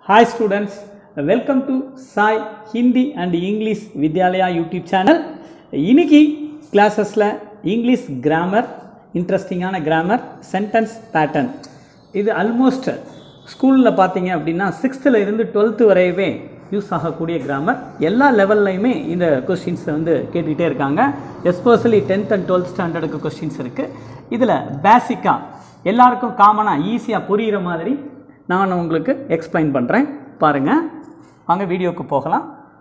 hi students welcome to Sai Hindi and English Vidyalaya YouTube channel இன்னைக்கு கிளாஸஸில் English grammar இன்ட்ரெஸ்டிங்கான grammar sentence pattern இது almost ஸ்கூலில் பார்த்தீங்க அப்படின்னா சிக்ஸ்த்தில் இருந்து டுவெல்த்து வரையவே யூஸ் ஆகக்கூடிய கிராமர் எல்லா லெவல்லையுமே இந்த கொஸ்டின்ஸை வந்து கேட்டுக்கிட்டே இருக்காங்க எஸ்பெஷலி டென்த் அண்ட் டுவெல்த் ஸ்டாண்டர்டுக்கு கொஸ்டின்ஸ் இருக்குது இதில் பேசிக்காக எல்லாருக்கும் காமனாக ஈஸியாக புரிகிற மாதிரி நான் உங்களுக்கு எக்ஸ்பிளைன் பண்ணுறேன் பாருங்கள் வாங்க வீடியோக்கு போகலாம்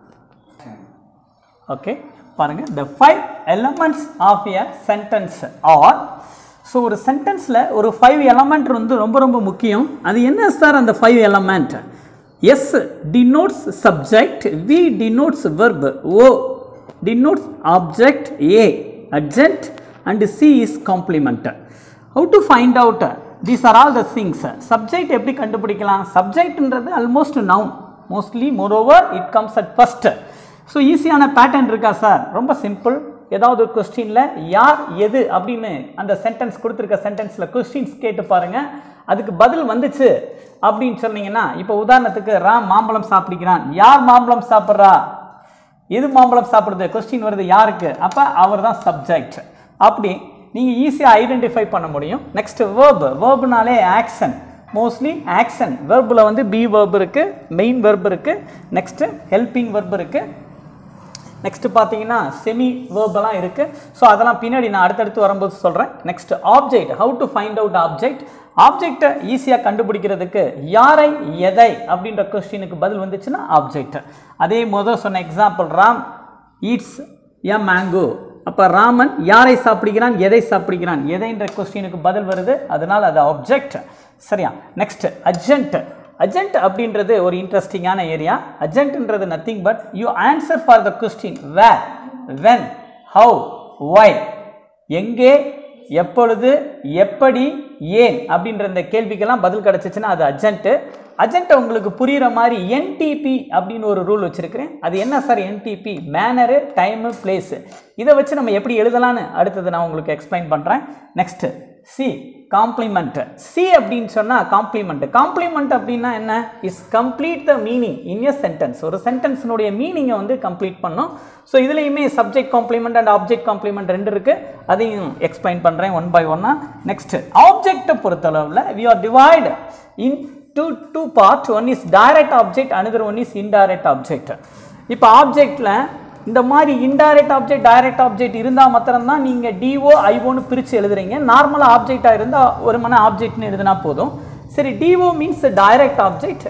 ஓகே பாருங்கள் the five elements of a sentence are so ஒரு சென்டென்ஸில் ஒரு ஃபைவ் எலமெண்ட் வந்து ரொம்ப ரொம்ப முக்கியம் அது என்ன சார் அந்த five element S denotes subject V denotes verb O denotes object A adjunct and C is complement how to find out these are all the things subject எப்படி கண்டுபிடிக்கலாம் சப்ஜெக்ட்ன்றது almost noun mostly moreover it comes at first so ஈஸியான pattern இருக்கா sir ரொம்ப simple ஏதாவது ஒரு கொஸ்டினில் யார் எது அப்படின்னு அந்த சென்டென்ஸ் கொடுத்துருக்க சென்டென்ஸில் கொஸ்டின்ஸ் கேட்டு பாருங்கள் அதுக்கு பதில் வந்துச்சு அப்படின்னு சொன்னீங்கன்னா இப்போ உதாரணத்துக்கு ராம் மாம்பழம் சாப்பிடுகிறான் யார் மாம்பழம் சாப்பிட்றா எது மாம்பழம் சாப்பிடுது கொஸ்டின் வருது யாருக்கு அப்போ அவர் தான் சப்ஜெக்ட் அப்படி நீங்கள் ஈஸியாக ஐடென்டிஃபை பண்ண முடியும் நெக்ஸ்ட் வேர்ப் வேர்ப்னாலே ஆக்ஷன் மோஸ்ட்லி ஆக்ஷன் வெர்பில் வந்து பி வெர்ப் இருக்குது மெயின் வெர்ப் இருக்குது நெக்ஸ்ட்டு ஹெல்பிங் வெர்ப் இருக்குது நெக்ஸ்ட் பார்த்தீங்கன்னா செமி வேர்பெல்லாம் இருக்குது ஸோ அதெல்லாம் பின்னாடி நான் அடுத்தடுத்து வரும்போது சொல்கிறேன் next object how to find out object ஆப்ஜெக்டை ஈஸியாக கண்டுபிடிக்கிறதுக்கு யாரை எதை அப்படின்ற கொஸ்டினுக்கு பதில் வந்துச்சுன்னா ஆப்ஜெக்ட் அதே முதல் சொன்ன example Ram eats a mango அப்போ ராமன் யாரை சாப்பிடுகிறான் எதை சாப்பிடுகிறான் எதைன்ற கொஸ்டினுக்கு பதில் வருது அதனால் அது ஆப்ஜெக்ட் சரியா நெக்ஸ்ட் அர்ஜென்ட் அர்ஜென்ட் அப்படின்றது ஒரு இன்ட்ரெஸ்டிங்கான ஏரியா அர்ஜென்ட்ன்றது nothing but you answer for the question where when how why எங்கே எப்பொழுது எப்படி ஏன் அப்படின்ற இந்த கேள்விக்கெல்லாம் பதில் கிடச்சிச்சுன்னா அது அர்ஜென்ட்டு அர்ஜென்ட்டை உங்களுக்கு புரிகிற மாதிரி என்டிபி அப்படின்னு ஒரு ரூல் வச்சுருக்கிறேன் அது என்ன sir NTP manner time place இதை வச்சு நம்ம எப்படி எழுதலான்னு அடுத்தது நான் உங்களுக்கு எக்ஸ்பிளைன் பண்ணுறேன் நெக்ஸ்ட்டு சி காம்ப்ளிமெண்ட் சி அப்படின்னு சொன்னால் காம்ப்ளிமெண்ட் காம்ப்ளிமெண்ட் அப்படின்னா என்ன is complete the meaning in a sentence ஒரு சென்டென்ஸினுடைய மீனிங்கை வந்து கம்ப்ளீட் பண்ணும் ஸோ இதுலேயுமே subject complement and object complement ரெண்டு இருக்குது அதையும் எக்ஸ்பிளைன் பண்ணுறேன் ஒன் பை ஒன்னாக நெக்ஸ்ட் ஆப்ஜெக்டை பொறுத்தளவில் we are divide into two part one is direct object another one is indirect object இப்போ ஆப்ஜெக்டில் இந்த மாதிரி இன்டைரக்ட் ஆப்ஜெக்ட் டைரக்ட் ஆப்ஜெக்ட் இருந்தால் மாத்திரம்தான் நீங்கள் டிஓ ஐஓன்னு பிரித்து எழுதுறீங்க நார்மலாக ஆப்ஜெக்டாக இருந்தால் ஒரு மன ஆப்ஜெக்ட்னு எழுதினா போதும் சரி DO means direct object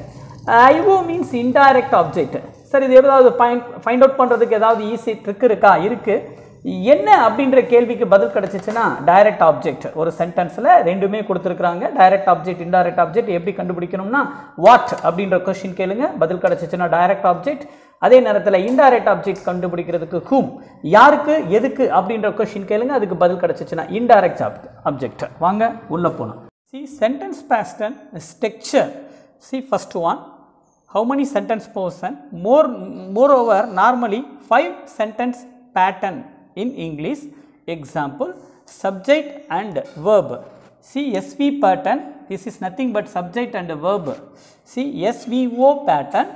IO means indirect object சரி இது ஏதாவது ஃபைண்ட் ஃபைண்ட் அவுட் பண்ணுறதுக்கு ஏதாவது ஈஸி ட்ரிக் இருக்கா இருக்குது என்ன அப்படின்ற கேள்விக்கு பதில் கிடச்சிச்சுன்னா டைரக்ட் ஆப்ஜெக்ட் ஒரு சென்டென்ஸில் ரெண்டுமே கொடுத்துருக்குறாங்க டைரக்ட் ஆப்ஜெக்ட் இன்டைரக்ட் ஆப்ஜெக்ட் எப்படி கண்டுபிடிக்கணும்னா வாட் அப்படின்ற கொஸ்டின் கேளுங்க பதில் கிடச்சிச்சுன்னா டைரக்ட் ஆப்ஜெக்ட் அதே நேரத்தில் இன்டைரக்ட் ஆப்ஜெக்ட் கண்டுபிடிக்கிறதுக்கு ஹூம் யாருக்கு எதுக்கு அப்படின்ற கொஸ்டின் கேளுங்க அதுக்கு பதில் கிடச்சிச்சுன்னா இன்டைரக்ட் ஆப்ஜெக்ட் வாங்க உள்ளே போனோம் see sentence based on structure see first one how many sentence portion more moreover normally five sentence pattern in english example subject and verb see sv pattern this is nothing but subject and verb see svo pattern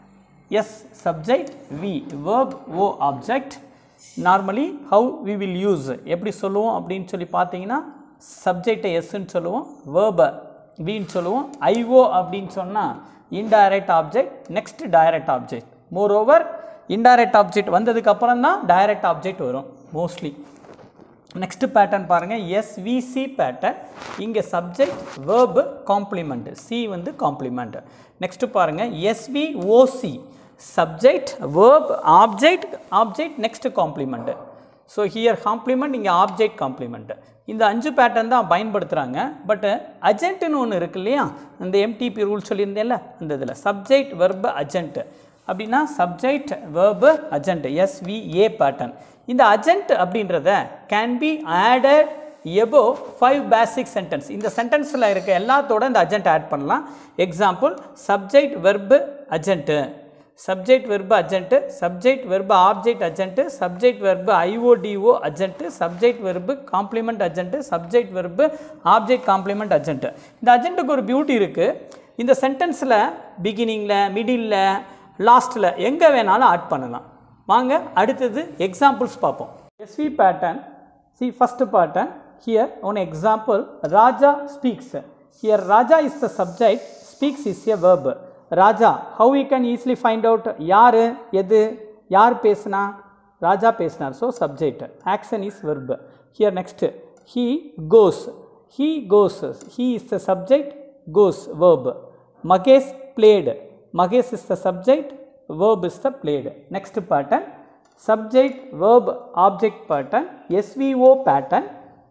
s subject v verb o object normally how we will use எப்படி சொல்லுவோம் அப்படின்னு சொல்லி பார்த்தீங்கன்னா சப்ஜெக்டை எஸ்ன்னு சொல்லுவோம் வேர்பை வின்னு சொல்லுவோம் IO அப்படின்னு சொன்னால் indirect object next direct object moreover indirect object வந்ததுக்கு அப்புறம் தான் டைரக்ட் ஆப்ஜெக்ட் வரும் மோஸ்ட்லி நெக்ஸ்ட் பேட்டர்ன் பாருங்கள் எஸ்விசி பேட்டர்ன் இங்கே சப்ஜெக்ட் வேர்பு காம்ப்ளிமெண்ட் சி வந்து காம்ப்ளிமெண்ட் நெக்ஸ்ட் பாருங்கள் SVOC subject verb object object next complement so here complement இங்கே object complement இந்த அஞ்சு பேட்டர்ன் தான் பயன்படுத்துகிறாங்க பட் அஜென்ட்னு ஒன்று இருக்கு இல்லையா இந்த எம்டிபி ரூல் சொல்லியிருந்தேன்ல அந்த இதில் சப்ஜெக்ட் வெர்பு அஜென்ட் அப்படின்னா subject verb adjunct SVA pattern இந்த அஜென்ட் அப்படின்றத can be added above five basic sentence இந்த சென்டென்ஸில் இருக்க எல்லாத்தோட இந்த அஜென்ட் ஆட் பண்ணலாம் example subject verb adjunct subject verb adjunct subject verb object adjunct subject verb IODO adjunct subject verb complement adjunct subject verb object complement adjunct இந்த அஜென்ட்டுக்கு ஒரு beauty இருக்குது இந்த சென்டென்ஸில் பிகினிங்கில் மிடில் லாஸ்ட்டில் எங்கே வேணாலும் ஆட் பண்ணலாம் வாங்க அடுத்தது எக்ஸாம்பிள்ஸ் பார்ப்போம் SV pattern see first pattern here one example Raja speaks here Raja is the subject speaks is a verb Raja how you can easily find out யார் எது யார் பேசுனா ராஜா பேசினார் so subject action is verb here next he goes he goes he is the subject goes verb Mahesh played Mahesh is the subject verb is the played next pattern subject verb object pattern SVO pattern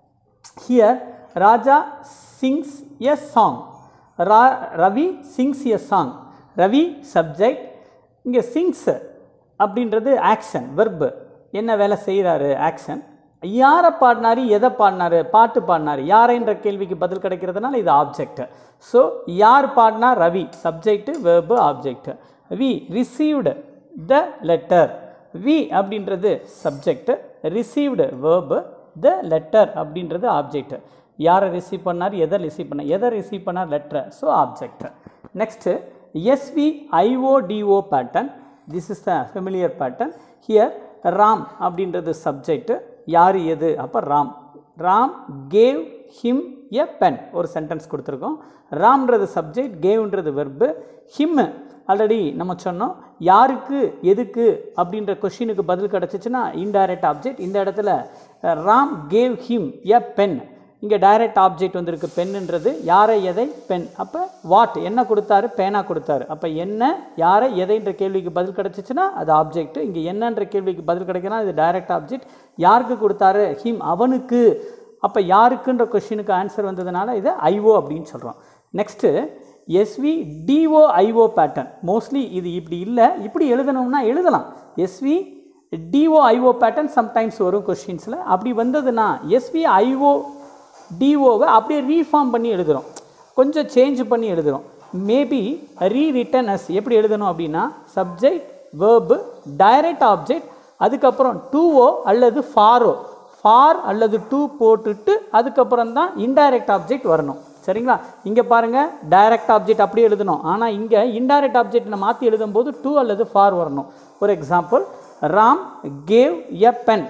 here Raja sings a song Ra Ravi sings a song Ravi subject இங்கே sings அப்படின்றது action verb என்ன வேலை செய்கிறாரு action யாரை பாடினாரு எதை பாடினாரு பாட்டு பாடினாரு யாரைன்ற கேள்விக்கு பதில் கிடைக்கிறதுனால இது ஆப்ஜெக்ட் ஸோ யார் பாடினா Ravi subject verb object we received the letter we அப்படின்றது subject received verb the letter அப்படின்றது ஆப்ஜெக்ட் யாரை ரிசீவ் பண்ணார் எதை ரிசீவ் பண்ணார் எதை ரிசீவ் பண்ணார் letter so object next SV IODO pattern this is the familiar pattern here Ram அப்படின்றது சப்ஜெக்ட் யார் எது அப்போ Ram Ram gave him a pen ஒரு சென்டென்ஸ் கொடுத்துருக்கோம் ராம்ன்றது சப்ஜெக்ட் கேவ்ன்றது வெர்பு ஹிம் ஆல்ரெடி நம்ம சொன்னோம் யாருக்கு எதுக்கு அப்படின்ற கொஷினுக்கு பதில் கிடச்சிச்சின்னா இன்டைரக்ட் ஆப்ஜெக்ட் இந்த இடத்துல Ram gave him a pen இங்கே டைரக்ட் ஆப்ஜெக்ட் வந்திருக்கு பென்னுன்றது யாரை எதை பென் அப்போ வாட் என்ன கொடுத்தாரு பேனா கொடுத்தாரு அப்போ என்ன யாரை எதைன்ற கேள்விக்கு பதில் கிடச்சிச்சின்னா அது ஆப்ஜெக்ட் இங்கே என்னன்ற கேள்விக்கு பதில் கிடைக்கணும் இது டைரக்ட் ஆப்ஜெக்ட் யாருக்கு கொடுத்தாரு ஹிம் அவனுக்கு அப்போ யாருக்குன்ற கொஷினுக்கு ஆன்சர் வந்ததுனால இதை ஐஓ அப்படின்னு சொல்கிறோம் next SV DO IO pattern mostly இது இப்படி இல்லை இப்படி எழுதணும்னா எழுதலாம் SV DO IO pattern sometimes வரும் கொஷின்ஸில் அப்படி வந்ததுன்னா எஸ்வி ஐஓ டிஓவை அப்படியே ரீஃபார்ம் பண்ணி எழுதுகிறோம் கொஞ்சம் சேஞ்ச் பண்ணி எழுதுகிறோம் மேபி ரீ ரிட்டன் அஸ் எப்படி எழுதணும் அப்படின்னா சப்ஜெக்ட் வேர்பு டைரக்ட் ஆப்ஜெக்ட் அதுக்கப்புறம் டூஓ அல்லது ஃபாரோ ஃபார் அல்லது டூ போட்டுட்டு அதுக்கப்புறம் தான் இன்டைரக்ட் ஆப்ஜெக்ட் வரணும் சரிங்களா இங்கே பாருங்கள் டைரக்ட் ஆப்ஜெக்ட் அப்படியே எழுதணும் ஆனால் இங்கே இன்டைரக்ட் ஆப்ஜெக்ட் மாற்றி எழுதும்போது டூ அல்லது ஃபார் வரணும் ஒரு example Ram gave a pen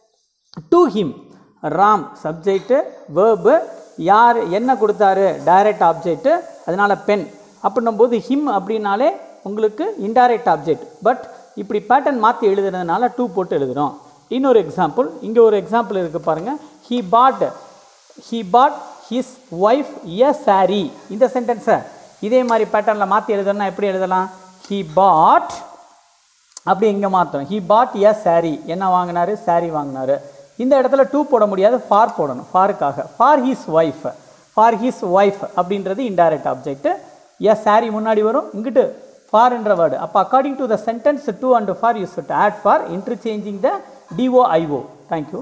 to him Ram subject verb யார் என்ன கொடுத்தாரு டைரக்ட் ஆப்ஜெக்ட்டு அதனால் பென் அப்படின்னும் போது ஹிம் அப்படின்னாலே உங்களுக்கு இன்டைரக்ட் ஆப்ஜெக்ட் பட் இப்படி பேட்டர்ன் மாற்றி எழுதுறதுனால டூ போட்டு எழுதுகிறோம் இன்னொரு எக்ஸாம்பிள் இங்கே ஒரு எக்ஸாம்பிள் இருக்குது பாருங்கள் he bought he bought his wife a sari இந்த சென்டென்ஸை இதே மாதிரி பேட்டர்னில் மாற்றி எழுதணும்னா எப்படி எழுதலாம் ஹீ பாட் அப்படி இங்கே மாற்றோம் ஹி பாட் எ சாரி என்ன வாங்கினாரு சாரி வாங்கினாரு இந்த இடத்துல டூ போட முடியாது ஃபார் போடணும் ஃபாருக்காக for his wife for his wife அப்படின்றது இன்டைரக்ட் ஆப்ஜெக்ட் எ சாரி முன்னாடி வரும் இங்கிட்டு ஃபார் என்ற வேர்டு அப்போ according to the sentence to and for you should add for interchanging the DO IO thank you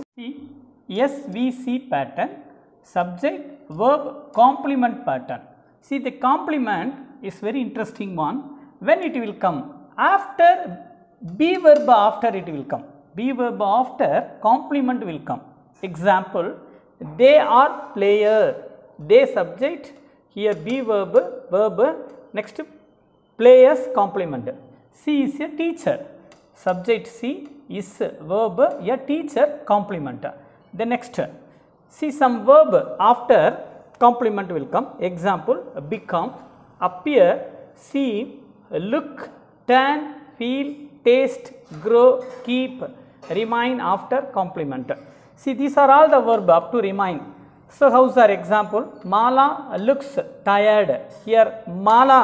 SVC pattern subject verb complement pattern see the complement is very interesting one when it will come after be verb after it will come be verb after complement will come example they are player they subject here be verb verb next players complement c is a teacher subject c is verb a teacher complement the next see some verb after complement will come example become appear seem look turn feel taste grow keep remain after complement see these are all the verb up to remain so how's our example mala looks tired here mala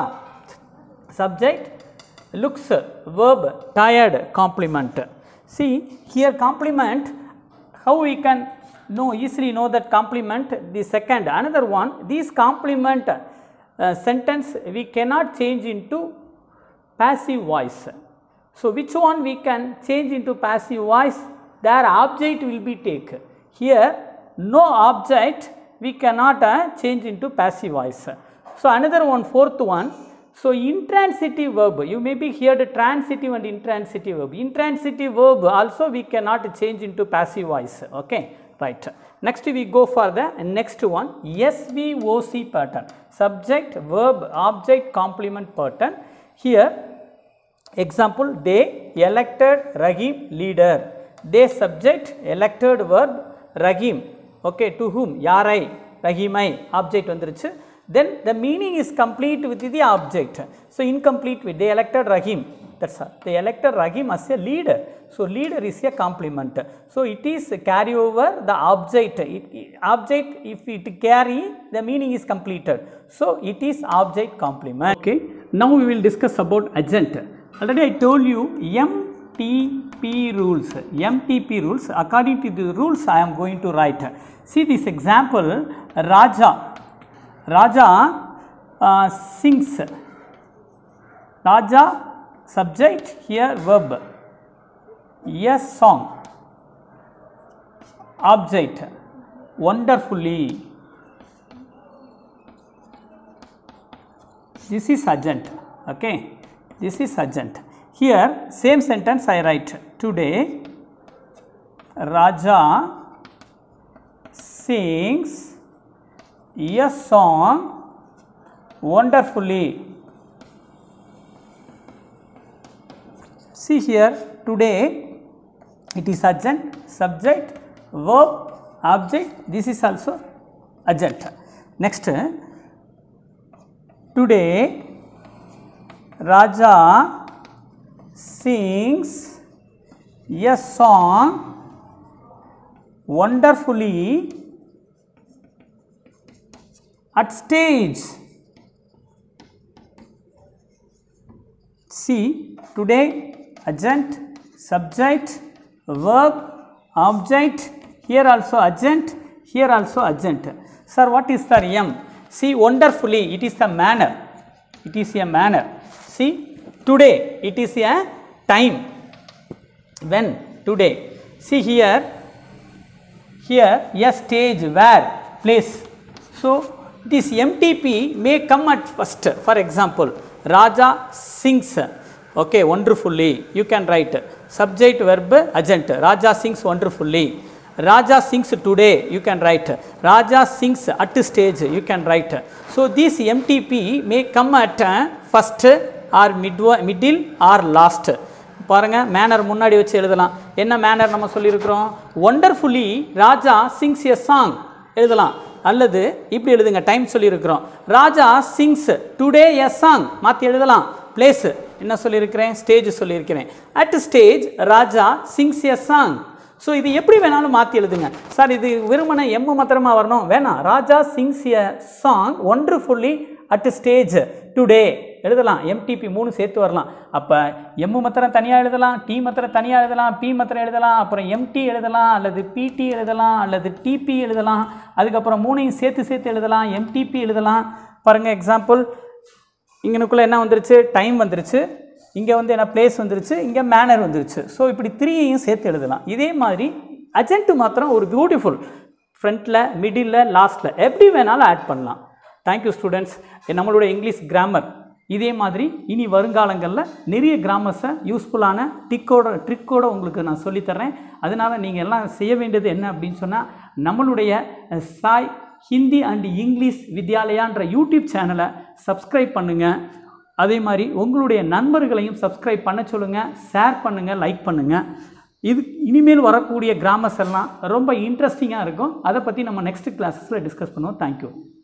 subject looks verb tired complement see here complement how we can know easily know that complement the second another one these complement uh, sentence we cannot change into passive voice so which one we can change into passive voice their object will be take here no object we cannot uh, change into passive voice so another one fourth one so intransitive verb you may be heard transitive and intransitive verb intransitive verb also we cannot change into passive voice okay right next we go for the next one SVOC pattern subject verb object complement pattern here example they elected Rahim leader they subject elected verb Rahim okay to whom யாரை ரஹீமை object வந்துருச்சு then the meaning is complete with the object so incomplete with they elected Rahim that's all they elected Rahim as a leader so leader is a complement so it is carry over the object it, it- object if it carry the meaning is completed so it is object complement okay now we will discuss about agent already i told you mtp rules mtp rules according to the rules i am going to write see this example raja raja uh, sings raja subject here verb a song object wonderfully this is agent okay this is agent here same sentence i write today raja sings a song wonderfully see here today it is agent subject verb object this is also agent next today raja sings a song wonderfully at stage see today agent subject verb object here also agent here also agent sir what is the m see wonderfully it is the manner it is a manner see today it is a time when today see here here a stage where place so this mtp may come at first for example raja sings okay wonderfully you can write subject verb agent raja sings wonderfully raja sings today you can write raja sings at stage you can write so this mtp may come at uh, first or mid middle or last பாருங்க manner முன்னாடி வச்சு எழுதலாம் என்ன manor நம்ம சொல்லியிருக்கிறோம் wonderfully Raja sings a song எழுதலாம் அல்லது இப்படி எழுதுங்க டைம் சொல்லியிருக்கிறோம் ராஜா சிங்ஸ் டுடே எ சாங் மாற்றி எழுதலாம் பிளேஸ் என்ன சொல்லியிருக்கிறேன் ஸ்டேஜ் சொல்லியிருக்கிறேன் at stage Raja sings a song so இது எப்படி வேணாலும் மாற்றி எழுதுங்க சார் இது வெறுமனே எம்மு மாத்திரமா வரணும் வேணாம் Raja sings a song wonderfully at stage today எழுதலாம் எம்டிபி மூணு சேர்த்து வரலாம் அப்போ எம்மு மாத்திரம் தனியாக எழுதலாம் டி மாத்திரம் தனியாக எழுதலாம் பி மாத்திரம் எழுதலாம் அப்புறம் எம்டி எழுதலாம் அல்லது பிடி எழுதலாம் அல்லது டிபி எழுதலாம் அதுக்கப்புறம் மூணையும் சேர்த்து சேர்த்து எழுதலாம் எம்டிபி எழுதலாம் பாருங்கள் எக்ஸாம்பிள் இங்கனுக்குள்ளே என்ன வந்துருச்சு டைம் வந்துருச்சு இங்கே வந்து என்ன பிளேஸ் வந்துருச்சு இங்கே மேனர் வந்துருச்சு ஸோ இப்படி த்ரீயையும் சேர்த்து எழுதலாம் இதே மாதிரி அஜென்ட் மாத்திரம் ஒரு பியூட்டிஃபுல் ஃப்ரண்ட்டில் மிடில் லாஸ்ட்டில் எப்படி வேணாலும் ஆட் பண்ணலாம் தேங்க்யூ ஸ்டூடெண்ட்ஸ் நம்மளோட இங்கிலீஷ் கிராமர் இதே மாதிரி இனி வருங்காலங்களில் நிறைய கிராமர்ஸை யூஸ்ஃபுல்லான டிக்கோட ட்ரிக்கோட உங்களுக்கு நான் சொல்லித்தரேன் அதனால் நீங்கள் எல்லாம் செய்ய வேண்டியது என்ன அப்படின்னு சொன்னால் நம்மளுடைய அஹ், சாய் ஹிந்தி அண்ட் இங்கிலீஷ் வித்யாலயான்ற யூடியூப் சேனலை சப்ஸ்கிரைப் பண்ணுங்கள் அதே மாதிரி உங்களுடைய நண்பர்களையும் சப்ஸ்கிரைப் பண்ண சொல்லுங்கள் ஷேர் பண்ணுங்கள் லைக் பண்ணுங்கள் இது இனிமேல் வரக்கூடிய கிராமஸ் எல்லாம் ரொம்ப இன்ட்ரெஸ்டிங்காக இருக்கும் அதை பற்றி நம்ம நெக்ஸ்ட் கிளாஸஸில் டிஸ்கஸ் பண்ணுவோம் தேங்க்யூ